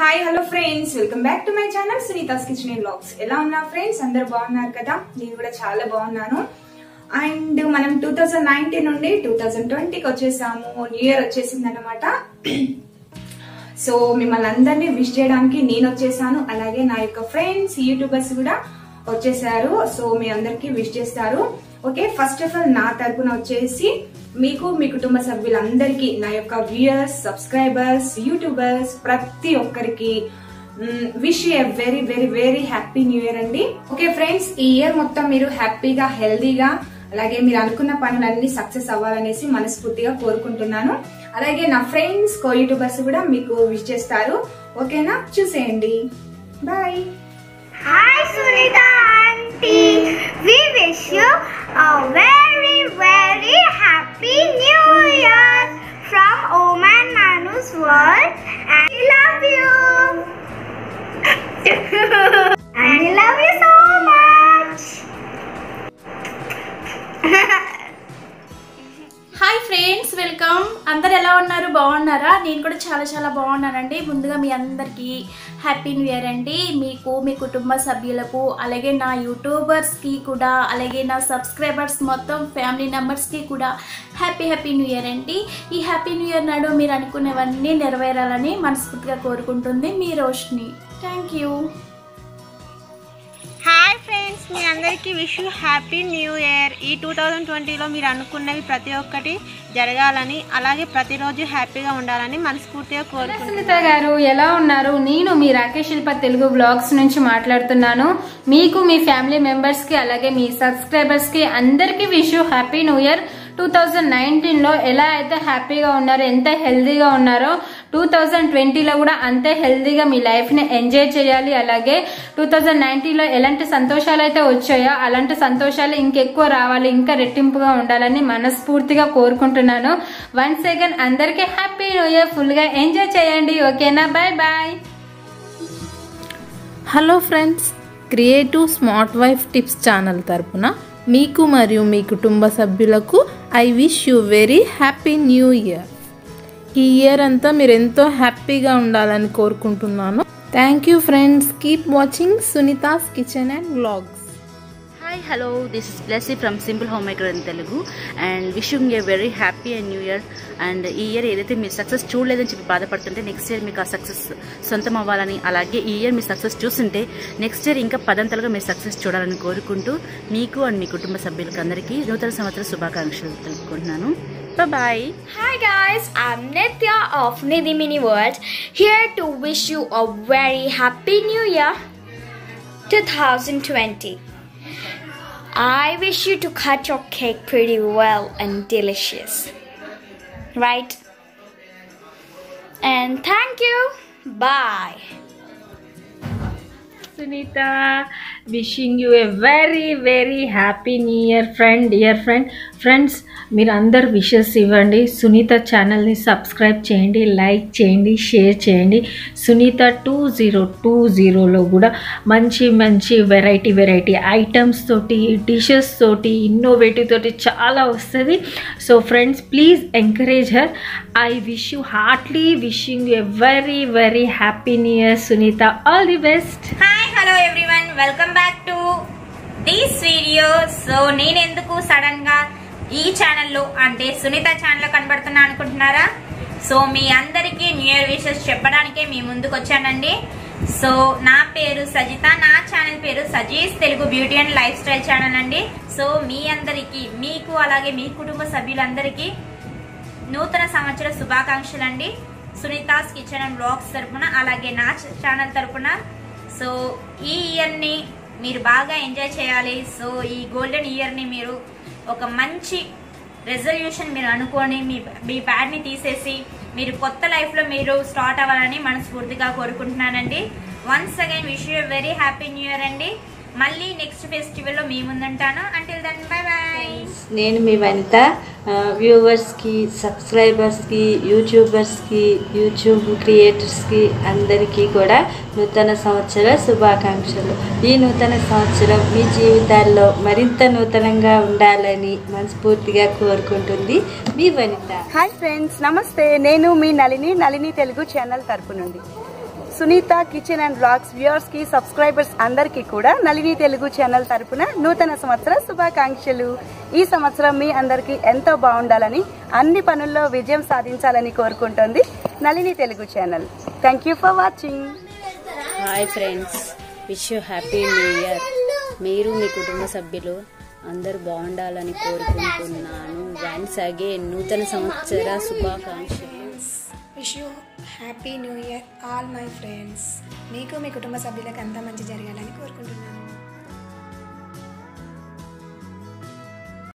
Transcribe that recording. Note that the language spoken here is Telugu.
Hi hello friends welcome back to my channel Sunita's kitchen and blogs ఎలా ఉన్నారు ఫ్రెండ్స్ అందరు బాగున్నారు కదా నేను కూడా చాలా బాగున్నాను అండ్ మనం టూ థౌజండ్ నైన్టీన్ నుండి టూ థౌజండ్ ట్వంటీకి వచ్చేసాము న్యూ ఇయర్ వచ్చేసింది అనమాట సో మిమ్మల్ని అందరినీ విష్ చేయడానికి నేను వచ్చేసాను అలాగే నా యొక్క ఫ్రెండ్స్ యూట్యూబర్స్ కూడా వచ్చేసారు సో మీ అందరికి విష్ చేస్తారు ఓకే ఫస్ట్ ఆఫ్ ఆల్ నా తరపున వచ్చేసి మీకు మీ కుటుంబ సభ్యులందరికీ నా యొక్క వ్యూయర్స్ సబ్స్క్రైబర్స్ యూట్యూబర్స్ ప్రతి ఒక్కరికి wish a very very very happy new year అండి ఓకే ఫ్రెండ్స్ ఈ ఇయర్ మొత్తం మీరు హ్యాపీగా హెల్దీగా అలాగే మీరు అనుకున్న పనులన్నీ సక్సెస్ అవ్వాలనేసి మనస్ఫూర్తిగా కోరుకుంటున్నాను అలాగే నా ఫ్రెండ్స్ కో యూట్యూబర్స్ కూడా మీకు విష్ చేస్తారు ఓకేనా చూసేయండి bye Hi Sunita auntie. We wish you a very very happy new year from Oman Nanu's world and we love you. and we love you so much. Hi friends welcome అందరు ఎలా ఉన్నారు బాగున్నారా నేను కూడా చాలా చాలా బాగున్నానండి ముందుగా మీ అందరికీ హ్యాపీ న్యూ ఇయర్ అండి మీకు మీ కుటుంబ సభ్యులకు అలాగే నా యూట్యూబర్స్కి కూడా అలాగే నా సబ్స్క్రైబర్స్ మొత్తం ఫ్యామిలీ మెంబర్స్కి కూడా హ్యాపీ హ్యాపీ న్యూ ఇయర్ అండి ఈ హ్యాపీ న్యూ ఇయర్ నాడు మీరు అనుకునేవన్నీ నెరవేరాలని మనస్ఫూర్తిగా కోరుకుంటుంది మీ Roshni thank you hi friends మీ అందరికీ wish you happy new year ఈ టూ థౌజండ్ ట్వంటీలో మీరు అనుకున్నవి ప్రతి ఒక్కటి జరగాలని అలాగే ప్రతిరోజు హ్యాపీగా ఉండాలని మనస్ఫూర్తిగా కోరుకుంటున్నాను సునీత గారు ఎలా ఉన్నారు నేను మీ రాకేష్ శిల్ప తెలుగు బ్లాగ్స్ నుంచి మాట్లాడుతున్నాను మీకు మీ ఫ్యామిలీ మెంబర్స్ కి అలాగే మీ సబ్స్క్రైబర్స్ కి అందరికీ wish you happy new year two thousand nineteen లో ఎలా అయితే హ్యాపీగా ఉన్నారో ఎంత హెల్దీగా ఉన్నారో టూ థౌజండ్ ట్వంటీలో కూడా అంతే హెల్దీగా మీ లైఫ్ ని ఎంజాయ్ చేయాలి అలాగే టూ థౌజండ్ నైన్టీన్లో ఎలాంటి సంతోషాలు అయితే వచ్చాయో అలాంటి సంతోషాలు ఇంకెక్కువ రావాలి ఇంకా రెట్టింపుగా ఉండాలని మనస్ఫూర్తిగా కోరుకుంటున్నాను వన్ సెకండ్ అందరికీ హ్యాపీ న్యూ ఇయర్ ఫుల్ గా ఎంజాయ్ చేయండి ఓకేనా bye bye hello friends creative smart wife tips channel తరపున మీకు మరియు మీ కుటుంబ సభ్యులకు I wish you very happy new year ఈ ఇయర్ అంతా మీరు ఎంతో హ్యాపీగా ఉండాలని కోరుకుంటున్నాను thank you friends keep watching Sunita's kitchen and vlogs hi hello this is Blessy from simple home maker in Telugu and wishing a very happy and new year and ఈ ఇయర్ ఏదైతే మీరు సక్సెస్ చూడలేదని చెప్పి బాధపడుతుంటే నెక్స్ట్ ఇయర్ మీకు ఆ సక్సెస్ సొంతం అవ్వాలని అలాగే ఈ ఇయర్ మీరు సక్సెస్ చూస్తుంటే నెక్స్ట్ ఇయర్ ఇంకా పదంతలుగా మీరు సక్సెస్ చూడాలని కోరుకుంటూ మీకు అండ్ మీ కుటుంబ సభ్యులకు అందరికీ నూతన సంవత్సర శుభాకాంక్షలు తెలుపుకుంటున్నాను bye Hi guys, I'm Nitya of Nidhi Mini World here to wish you a very happy new year 2020. I wish you to cut your cake pretty well and delicious. Right? And thank you. Bye. Sunita wishing you a very very happy new year friend dear friend friends మీరు అందరు విషెస్ ఇవ్వండి సునీత ఛానల్ని సబ్స్క్రైబ్ చేయండి లైక్ చేయండి షేర్ చేయండి సునీత టూ జీరో టూ జీరోలో కూడా మంచి మంచి వెరైటీ వెరైటీ ఐటమ్స్ తోటి డిషెస్ తోటి ఇన్నోవేటివ్ తోటి చాలా వస్తుంది so friends please encourage her I wish you heartly wishing you a very very happy new year Sunita all the best hi hello everyone welcome back to this video so నేను ఎందుకు సడన్ గా ఈ ఛానల్లో అంటే సునీత ఛానల్లో కనబడుతున్నా అనుకుంటున్నారా సో మీ అందరికీ న్యూ ఇయర్ విషెస్ చెప్పడానికే మీ ముందుకు వచ్చానండి సో నా పేరు సజిత నా ఛానల్ పేరు Saji's Telugu beauty and life style channel అండి సో మీ అందరికీ మీకు అలాగే మీ కుటుంబ సభ్యులందరికీ నూతన సంవత్సర శుభాకాంక్షలు అండి సునీతాస్ కిచెన్ అండ్ బ్లాగ్స్ తరపున అలాగే నా ఛానల్ తరపున సో ఈ ఇయర్ని మీరు బాగా ఎంజాయ్ చేయాలి సో ఈ గోల్డెన్ ఇయర్ని మీరు ఒక మంచి రెజల్యూషన్ మీరు అనుకొని మీ మీ బ్యాడ్ని తీసేసి మీరు కొత్త లైఫ్లో మీరు స్టార్ట్ అవ్వాలని మనస్ఫూర్తిగా కోరుకుంటున్నానండి once again wish you very happy new year అండి మళ్ళీ నెక్స్ట్ ఫెస్టివల్లో మీ ముందుంటాను అంటిల్ దన్ బై బాయ్ నేను మీ వనిత ఆ, వ్యూవర్స్కి సబ్స్క్రైబర్స్కి యూట్యూబర్స్కి యూట్యూబ్ క్రియేటర్స్కి అందరికీ కూడా నూతన సంవత్సర శుభాకాంక్షలు ఈ నూతన సంవత్సరం మీ జీవితాల్లో మరింత నూతనంగా ఉండాలని మనస్ఫూర్తిగా కోరుకుంటుంది మీ వనిత హాయ్ ఫ్రెండ్స్ నమస్తే నేను మీ నళిని నళిని తెలుగు ఛానల్ తరపు నుండి Sunita kitchen and blogs viewers కి సబ్స్క్రైబర్స్ అందరికీ కూడా నళిని తెలుగు ఛానల్ తరపున నూతన సంవత్సర శుభాకాంక్షలు ఈ సంవత్సరం మీ అందరికీ ఎంతో బాగుండాలని అన్ని పనుల్లో విజయం సాధించాలని కోరుకుంటోంది Nalini Telugu channel thank you for watching hi friends wish you happy new year మీరు మీ కుటుంబ సభ్యులు అందరూ బాగుండాలని కోరుకుంటున్నాను వన్స్ అగైన్ నూతన సంవత్సర శుభాకాంక్షలు wish you happy new year all my friends మీకు మీ కుటుంబ సభ్యులకు అంతా మంచి జరగాలని కోరుకుంటున్నాను